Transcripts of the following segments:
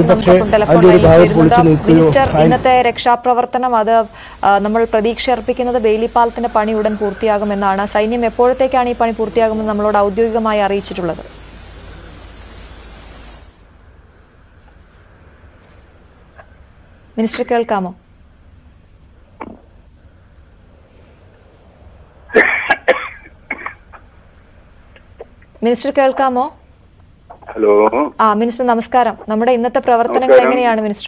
ഒരുപക്ഷെ നമുക്കൊപ്പം ടെലിഫോൺ അതിന്റെ ഒരു ലൈനിൽ ഭാഗം ചേരുന്നുണ്ട് പൊളിച്ചു നിൽക്കുകയോ മിനിസ്റ്റർ അതിന് ഇന്നത്തെ രക്ഷാപ്രവർത്തനം അത് ആ, നമ്മൾ പ്രതീക്ഷ അർപ്പിക്കുന്നത് ബെയിലിപ്പാലത്തിന്റെ പണി ഉടൻ പൂർത്തിയാകുമെന്നാണ് സൈന്യം എപ്പോഴത്തേക്കാണ് ഈ പണി പൂർത്തിയാകുമെന്ന് നമ്മളോട് ഔദ്യോഗികമായി അറിയിച്ചിട്ടുള്ളത് മിനിസ്റ്റർ കേൾക്കാമോ മിനിസ്റ്റർ കേൾക്കാമോ ഹലോ ആ മിനിസ്റ്റർ നമസ്കാരം നമ്മുടെ ഇന്നത്തെ പ്രവർത്തനങ്ങൾ നമസ്കാരം. എങ്ങനെയാണ് മിനിസ്റ്റർ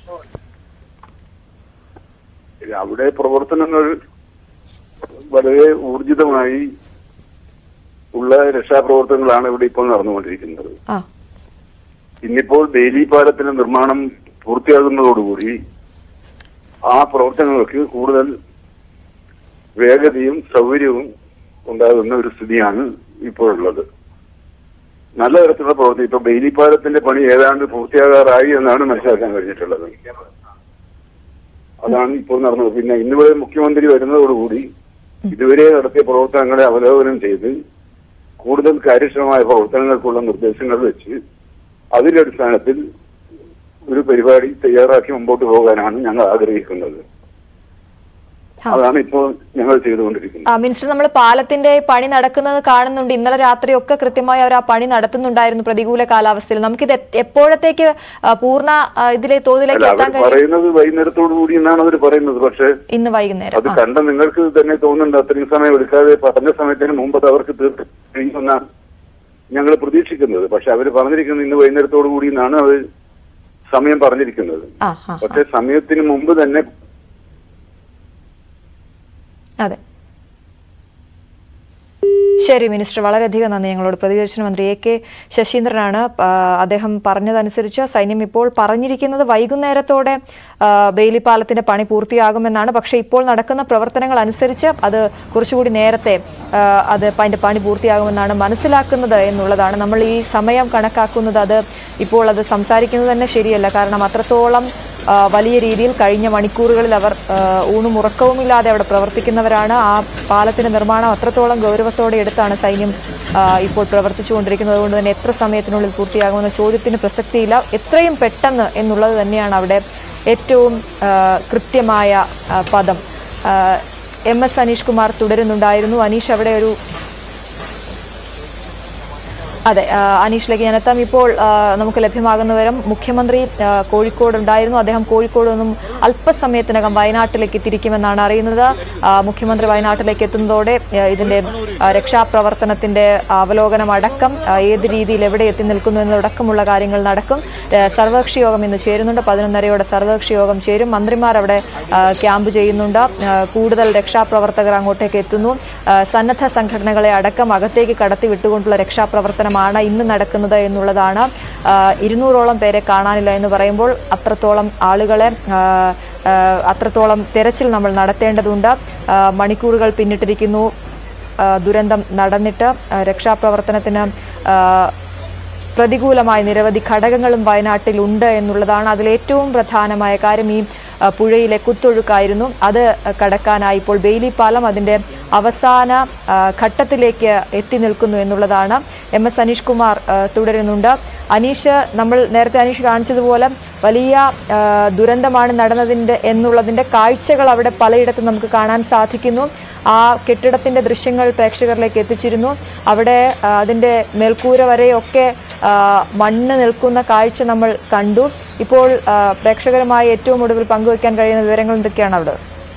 അവിടെ പ്രവർത്തനങ്ങൾ വളരെ ഊർജിതമായി ഉള്ള രക്ഷാപ്രവർത്തനങ്ങളാണ് ഇവിടെ ഇപ്പോൾ നടന്നുകൊണ്ടിരിക്കുന്നത് ആ ഇന്നിപ്പോൾ ബേലി പാലത്തിന്റെ നിർമ്മാണം പൂർത്തിയാകുന്നതോടുകൂടി ആ പ്രവർത്തനങ്ങൾക്ക് കൂടുതൽ വേഗതയും സൗകര്യവും ഉണ്ടാകുന്ന ഒരു സ്ഥിതിയാണ് ഇപ്പോഴുള്ളത് നല്ല തരത്തിലുള്ള പ്രവർത്തി ഇപ്പൊ ബെയിലി പാലത്തിന്റെ പണി ഏതാണ്ട് പൂർത്തിയാകാറായി എന്നാണ് മനസ്സിലാക്കാൻ കഴിഞ്ഞിട്ടുള്ളത് അതാണ് ഇപ്പോൾ നടന്നത് പിന്നെ ഇന്നിവിടെ മുഖ്യമന്ത്രി വരുന്നതോടുകൂടി ഇതുവരെ നടത്തിയ പ്രവർത്തനങ്ങളെ അവലോകനം ചെയ്ത് കൂടുതൽ കാര്യക്ഷമമായ പ്രവർത്തനങ്ങൾക്കുള്ള നിർദ്ദേശങ്ങൾ വെച്ച് അതിന്റെ അടിസ്ഥാനത്തിൽ ഒരു പരിപാടി തയ്യാറാക്കി മുമ്പോട്ട് പോകാനാണ് ഞങ്ങൾ ആഗ്രഹിക്കുന്നത് ആ. അതാണ് ഇപ്പോൾ ഞങ്ങൾ ചെയ്തുകൊണ്ടിരിക്കുന്നത് ആ, മിനിസ്റ്റർ നമ്മൾ പാലത്തിന്റെ പണി നടക്കുന്നത് കാണുന്നുണ്ട് ഇന്നലെ രാത്രിയൊക്കെ കൃത്യമായി അവർ ആ പണി നടത്തുന്നുണ്ടായിരുന്നു പ്രതികൂല കാലാവസ്ഥയിൽ നമുക്കിത് എ- എപ്പോഴത്തേക്ക് ആ, പൂർണ്ണ ആ, ഇതിലെ തോതിലേക്ക് അല്ല എത്താൻ അവർ കഴിയും പറയുന്നത് വൈകുന്നേരത്തോടു കൂടി എന്നാണ് അവർ പറയുന്നത് പക്ഷെ ഇന്ന് വൈകുന്നേരം അത് ആ. കണ്ട നിങ്ങൾക്ക് തന്നെ തോന്നുന്നുണ്ട് അത്രയും സമയം എടുക്കാതെ പറഞ്ഞ സമയത്തിന് മുമ്പ് അത് അവർക്ക് തീർത്ത് കഴിയുമെന്നാണ് ഞങ്ങൾ പ്രതീക്ഷിക്കുന്നത് പക്ഷെ അവർ പറഞ്ഞിരിക്കുന്നത് ഇന്ന് വൈകുന്നേരത്തോടു കൂടി എന്നാണ് അവർ സമയം പറഞ്ഞിരിക്കുന്നത് ആ ആ പക്ഷെ സമയത്തിന് മുമ്പ് തന്നെ അതെ ശരി മിനിസ്റ്റർ വളരെയധികം നന്ദി ഞങ്ങളോട് പ്രതികരിച്ച മന്ത്രി എ കെ ശശീന്ദ്രനാണ് ആ, അദ്ദേഹം പറഞ്ഞതനുസരിച്ച് സൈന്യം ഇപ്പോൾ പറഞ്ഞിരിക്കുന്നത് വൈകുന്നേരത്തോടെ ആ, ബെയിലി പാലത്തിന്റെ പണി പൂർത്തിയാകുമെന്നാണ് പക്ഷേ ഇപ്പോൾ നടക്കുന്ന പ്രവർത്തനങ്ങൾ അനുസരിച്ച് അത് കുറച്ചുകൂടി നേരത്തെ ആ, അത് അതിന്റെ പണി പൂർത്തിയാകുമെന്നാണ് മനസ്സിലാക്കുന്നത് എന്നുള്ളതാണ് നമ്മൾ ഈ സമയം കണക്കാക്കുന്നത് അത് ഇപ്പോൾ അത് സംസാരിക്കുന്നത് തന്നെ ശരിയല്ല കാരണം അത്രത്തോളം ആ, വലിയ രീതിയിൽ കഴിഞ്ഞ മണിക്കൂറുകളിൽ അവർ ആ, ഊണും ഉറക്കവുമില്ലാതെ അവിടെ പ്രവർത്തിക്കുന്നവരാണ് ആ പാലത്തിന്റെ നിർമ്മാണം അത്രത്തോളം ഗൗരവത്തോടെ എടുത്താണ് സൈന്യം ആ, ഇപ്പോൾ പ്രവർത്തിച്ചുകൊണ്ടിരിക്കുന്നത് അതുകൊണ്ട് തന്നെ എത്ര സമയത്തിനുള്ളിൽ പൂർത്തിയാകുമെന്ന ചോദ്യത്തിന് പ്രസക്തിയില്ല എത്രയും പെട്ടെന്ന് എന്നുള്ളത് തന്നെയാണ് അവിടെ ഏറ്റവും ആ, കൃത്യമായ ആ, പദം ആ, എം എസ് അനീഷ് കുമാർ തുടരുന്നുണ്ടായിരുന്നു അനീഷ് അവിടെ ഒരു അതെ ആ, അനീഷിലേക്ക് ഞാൻ എത്താം ഇപ്പോൾ ആ, നമുക്ക് ലഭ്യമാകുന്ന വിവരം മുഖ്യമന്ത്രി ആ, കോഴിക്കോട് ഉണ്ടായിരുന്നു അദ്ദേഹം കോഴിക്കോട് നിന്നും അല്പസമയത്തിനകം വയനാട്ടിലേക്ക് തിരിക്കുമെന്നാണ് അറിയുന്നത് ആ, മുഖ്യമന്ത്രി വയനാട്ടിലേക്ക് എത്തുന്നതോടെ ആ, ഇതിന്റെ ആ, രക്ഷാപ്രവർത്തനത്തിന്റെ അവലോകനം അടക്കം ആ, ഏത് രീതിയിൽ എവിടെ എത്തി നിൽക്കുന്നു എന്നതടക്കമുള്ള കാര്യങ്ങൾ നടക്കും ആ, സർവകക്ഷി യോഗം ഇന്ന് ചേരുന്നുണ്ട് പതിനൊന്നരയോടെ സർവകക്ഷി യോഗം ചേരും മന്ത്രിമാർ അവിടെ ആ, ക്യാമ്പ് ചെയ്യുന്നുണ്ട് ആ, കൂടുതൽ രക്ഷാപ്രവർത്തകർ അങ്ങോട്ടേക്ക് എത്തുന്നു ആ, സന്നദ്ധ സംഘടനകളെ അടക്കം അകത്തേക്ക് കടത്തി വിട്ടുകൊണ്ടുള്ള രക്ഷാപ്രവർത്തനമാണ് ഇന്ന് നടക്കുന്നത് എന്നുള്ളതാണ് ആ, ഇരുന്നൂറോളം പേരെ കാണാനില്ല എന്ന് പറയുമ്പോൾ അത്രത്തോളം ആളുകളെ ആ, ആ, അത്രത്തോളം തെരച്ചിൽ നമ്മൾ നടത്തേണ്ടതുണ്ട് ആ, മണിക്കൂറുകൾ പിന്നിട്ടിരിക്കുന്നു ആ, ദുരന്തം നടന്നിട്ട് ആ, രക്ഷാപ്രവർത്തനത്തിന് ആ, പ്രതികൂലമായ നിരവധി ഘടകങ്ങളും വയനാട്ടിൽ ഉണ്ട് എന്നുള്ളതാണ് അതിലേറ്റവും പ്രധാനമായ കാര്യം ഈ ആ, പുഴയിലെ കുത്തൊഴുക്കായിരുന്നു അത് കടക്കാനായി ഇപ്പോൾ ബെയിലി പാലം അതിൻ്റെ അവസാന ആ, ഘട്ടത്തിലേക്ക് എത്തി നിൽക്കുന്നു എന്നുള്ളതാണ് എം എസ് അനീഷ് കുമാർ ആ, തുടരുന്നുണ്ട് അനീഷ് നമ്മൾ നേരത്തെ അനീഷ് കാണിച്ചതുപോലെ വലിയ ആ, ദുരന്തമാണ് നടന്നതിൻ്റെ എന്നുള്ളതിൻ്റെ കാഴ്ചകൾ അവിടെ പലയിടത്തും നമുക്ക് കാണാൻ സാധിക്കുന്നു ആ കെട്ടിടത്തിൻ്റെ ദൃശ്യങ്ങൾ പ്രേക്ഷകരിലേക്ക് എത്തിച്ചിരുന്നു അവിടെ ആ, അതിൻ്റെ മേൽക്കൂര വരെയൊക്കെ ആ, മണ്ണ് നിൽക്കുന്ന കാഴ്ച നമ്മൾ കണ്ടു ഇപ്പോൾ ആ, പ്രേക്ഷകരുമായി ഏറ്റവും ഒടുവിൽ പങ്കുവയ്ക്കാൻ കഴിയുന്ന വിവരങ്ങൾ എന്തൊക്കെയാണ് അവിടെ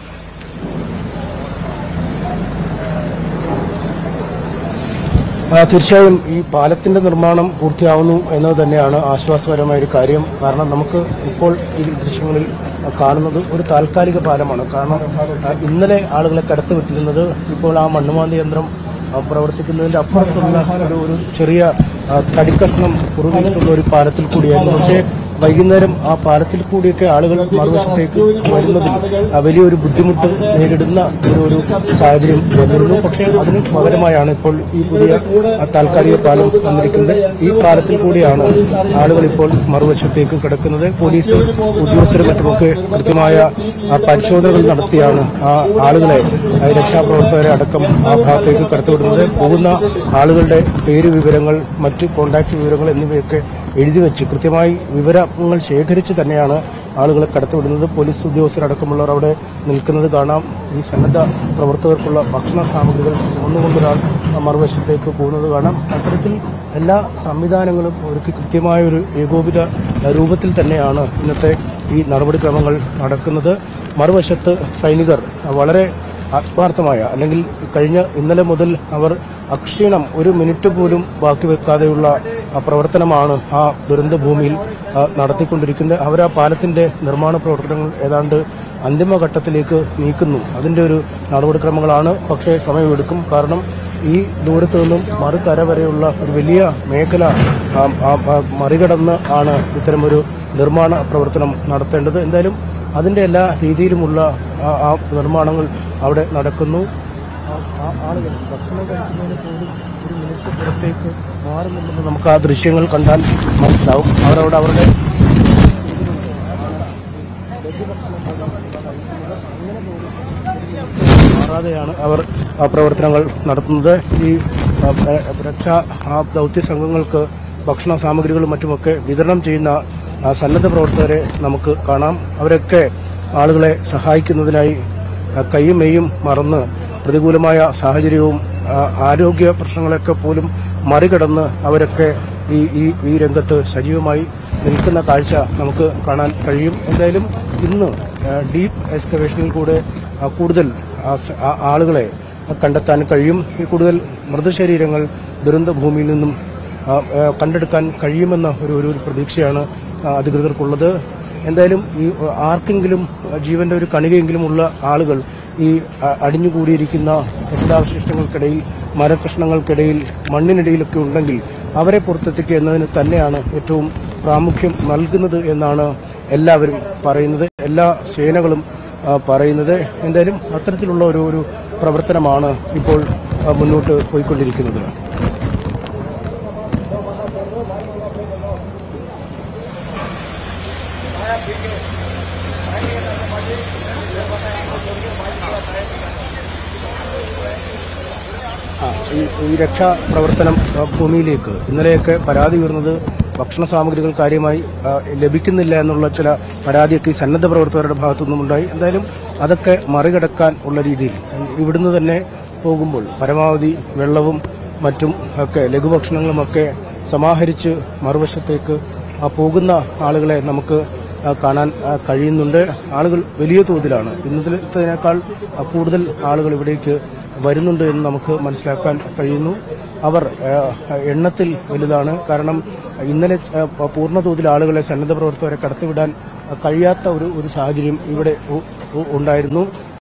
ആ, തീർച്ചയായും ഈ പാലത്തിന്റെ നിർമ്മാണം പൂർത്തിയാവുന്നു എന്നത് തന്നെയാണ് ആശ്വാസകരമായ ഒരു കാര്യം കാരണം നമുക്ക് ഇപ്പോൾ ഈ ദൃശ്യങ്ങളിൽ കാണുന്നത് ഒരു താൽക്കാലിക പാലമാണ് കാരണം ആ, ഇന്നലെ ആളുകളെ കടത്തിവിട്ടിരുന്നത് ഇപ്പോൾ ആ മണ്ണുമാന്തി യന്ത്രം ആ, പ്രവർത്തിക്കുന്നതിന്റെ അപ്പുറത്തുള്ള ഒരു ഒരു ചെറിയ ആ, തടിക്കഷ്ണം കുറുകിയിട്ടുള്ള ഒരു പാലത്തിൽ കൂടിയായിരുന്നു പക്ഷേ വൈകുന്നേരം ആ പാലത്തിൽ കൂടിയൊക്കെ ആളുകൾ മറുവശത്തേക്ക് വരുന്നതിൽ ആ, വലിയൊരു ബുദ്ധിമുട്ട് നേരിടുന്ന ഒരു ഒരു സാഹചര്യം വന്നിരുന്നു പക്ഷേ അതിന് പകരമായാണ് ഇപ്പോൾ ഈ പുതിയ ആ, താൽക്കാലിക പാലം വന്നിരിക്കുന്നത് ഈ പാലത്തിൽ കൂടിയാണ് ആളുകൾ ഇപ്പോൾ മറുവശത്തേക്ക് കിടക്കുന്നത് പോലീസ് ഉദ്യോഗസ്ഥരും മറ്റുമൊക്കെ കൃത്യമായ ആ, പരിശോധനകൾ നടത്തിയാണ് ആ ആളുകളെ ആ, രക്ഷാപ്രവർത്തകരെ അടക്കം ആ ഭാഗത്തേക്ക് കടത്തിവിടുന്നത് പോകുന്ന ആളുകളുടെ പേര് വിവരങ്ങൾ മറ്റ് കോണ്ടാക്ട് വിവരങ്ങൾ എന്നിവയൊക്കെ എഴുതി വെച്ച് കൃത്യമായി വിവരങ്ങൾ ശേഖരിച്ച് തന്നെയാണ് ആളുകളെ കടത്തിവിടുന്നത് പോലീസ് ഉദ്യോഗസ്ഥരടക്കമുള്ളവർ അവിടെ നിൽക്കുന്നത് കാണാം ഈ സന്നദ്ധ പ്രവർത്തകർക്കുള്ള ഭക്ഷണ സാമഗ്രികൾ ചുമന്നുകൊണ്ടൊരാൾ മറുവശത്തേക്ക് പോകുന്നത് കാണാം അത്തരത്തിൽ എല്ലാ സംവിധാനങ്ങളും ഒരുക്കി കൃത്യമായ ഒരു ഏകോപിത രൂപത്തിൽ തന്നെയാണ് ഇന്നത്തെ ഈ നടപടിക്രമങ്ങൾ നടക്കുന്നത് മറുവശത്ത് സൈനികർ വളരെ ആത്മാർത്ഥമായ അല്ലെങ്കിൽ കഴിഞ്ഞ ഇന്നലെ മുതൽ അവർ അക്ഷീണം ഒരു മിനിറ്റ് പോലും ബാക്കി വെക്കാതെയുള്ള ആ പ്രവർത്തനമാണ് ആ ദുരന്ത ഭൂമിയിൽ ആ, നടത്തിക്കൊണ്ടിരിക്കുന്നത് അവർ ആ പാലത്തിന്റെ നിർമ്മാണ പ്രവർത്തനങ്ങൾ ഏതാണ്ട് അന്തിമഘട്ടത്തിലേക്ക് നീക്കുന്നു അതിന്റെ ഒരു നടപടിക്രമങ്ങളാണ് പക്ഷേ സമയമെടുക്കും കാരണം ഈ ദൂരത്ത് നിന്നും മറുകര വരെയുള്ള ഒരു വലിയ മേഖല ആ, ആ, ആ, മറികടന്ന് ആണ് ഇത്തരമൊരു നിർമ്മാണ പ്രവർത്തനം നടത്തേണ്ടത് എന്തായാലും അതിന്റെ എല്ലാ രീതിയിലുമുള്ള ആ ആ നിർമ്മാണങ്ങൾ അവിടെ നടക്കുന്നു ആ- ആ ആളുകൾ ഭക്ഷണം കഴിക്കുന്നതിന് പോലും ഒരു മിനിറ്റ് പുറത്തേക്ക് മാറുന്നില്ലെന്ന് നമുക്ക് ആ ദൃശ്യങ്ങൾ കണ്ടാൽ മനസ്സിലാവും അവരവിടെ അവരുടെ മാറാതെയാണ് അവർ ആ പ്രവർത്തനങ്ങൾ നടത്തുന്നത് ഈ ആ, ഏ, രക്ഷാ ആ ദൗത്യ സംഘങ്ങൾക്ക് ഭക്ഷണ സാമഗ്രികളും മറ്റുമൊക്കെ വിതരണം ചെയ്യുന്ന ആ, സന്നദ്ധ പ്രവർത്തകരെ നമുക്ക് കാണാം അവരൊക്കെ ആളുകളെ സഹായിക്കുന്നതിനായി ആ, കൈയും മെയ്യും മറന്ന് പ്രതികൂലമായ സാഹചര്യവും ആ, ആരോഗ്യ പ്രശ്നങ്ങളൊക്കെ പോലും മറികടന്ന് അവരൊക്കെ ഈ ഈ ഈ രംഗത്ത് സജീവമായി നിൽക്കുന്ന കാഴ്ച നമുക്ക് കാണാൻ കഴിയും എന്തായാലും ഇന്ന് ആ, ഡീപ്പ് എക്സ്കവേഷനിൽ കൂടെ ആ, കൂടുതൽ ആ, സ- ആ- ആളുകളെ കണ്ടെത്താൻ കഴിയും ഈ കൂടുതൽ മൃതശരീരങ്ങൾ ദുരന്ത ഭൂമിയിൽ നിന്നും ആ, ആ, കണ്ടെടുക്കാൻ കഴിയുമെന്ന ഒരു ഒരു ഒരു പ്രതീക്ഷയാണ് ആ, അധികൃതർക്കുള്ളത് എന്തായാലും ഈ ആ, ആർക്കെങ്കിലും ആ, ജീവന്റെ ഒരു കണികയെങ്കിലുമുള്ള ആളുകൾ ഈ ആ, അടിഞ്ഞുകൂടിയിരിക്കുന്ന കെട്ടിടാവശിഷ്ടങ്ങൾക്കിടയിൽ മരകഷ്ണങ്ങൾക്കിടയിൽ മണ്ണിനിടയിലൊക്കെ ഉണ്ടെങ്കിൽ അവരെ പുറത്തെത്തിക്കുക എന്നതിന് തന്നെയാണ് ഏറ്റവും പ്രാമുഖ്യം നൽകുന്നത് എന്നാണ് എല്ലാവരും പറയുന്നത് എല്ലാ സേനകളും ആ, പറയുന്നത് എന്തായാലും അത്തരത്തിലുള്ള ഒരു ഒരു പ്രവർത്തനമാണ് ഇപ്പോൾ ആ, മുന്നോട്ട് പോയിക്കൊണ്ടിരിക്കുന്നത് ആ, ഈ ഈ രക്ഷാ പ്രവർത്തനം ആ, ഭൂമിയിലേക്ക് ഇന്നലെയൊക്കെ പരാതി ഉയർന്നത് ഭക്ഷണ സാമഗ്രികൾ കാര്യമായി ആ, ലഭിക്കുന്നില്ല എന്നുള്ള ചില പരാതിയൊക്കെ ഈ സന്നദ്ധ പ്രവർത്തകരുടെ ഭാഗത്തു നിന്നുമുണ്ടായി എന്തായാലും അതൊക്കെ മറികടക്കാൻ ഉള്ള രീതിയിൽ ഇവിടുന്ന് തന്നെ പോകുമ്പോൾ പരമാവധി വെള്ളവും മറ്റും ഒക്കെ ലഘുഭക്ഷണങ്ങളുമൊക്കെ സമാഹരിച്ച് മറുവശത്തേക്ക് ആ പോകുന്ന ആളുകളെ നമുക്ക് ആ, കാണാൻ ആ, കഴിയുന്നുണ്ട് ആളുകൾ വലിയ തോതിലാണ് ഇന്നലത്തേനേക്കാൾ ആ, കൂടുതൽ ആളുകൾ ഇവിടേക്ക് വരുന്നുണ്ട് എന്ന് നമുക്ക് മനസ്സിലാക്കാൻ കഴിയുന്നു അവർ ആ, എണ്ണത്തിൽ വലുതാണ് കാരണം ഇന്നലെ ആ, പൂർണ്ണ തോതിൽ ആളുകളെ സന്നദ്ധ പ്രവർത്തകരെ കടത്തിവിടാൻ കഴിയാത്ത ഒരു ഒരു സാഹചര്യം ഇവിടെ ഉ- ഉ- ഉണ്ടായിരുന്നു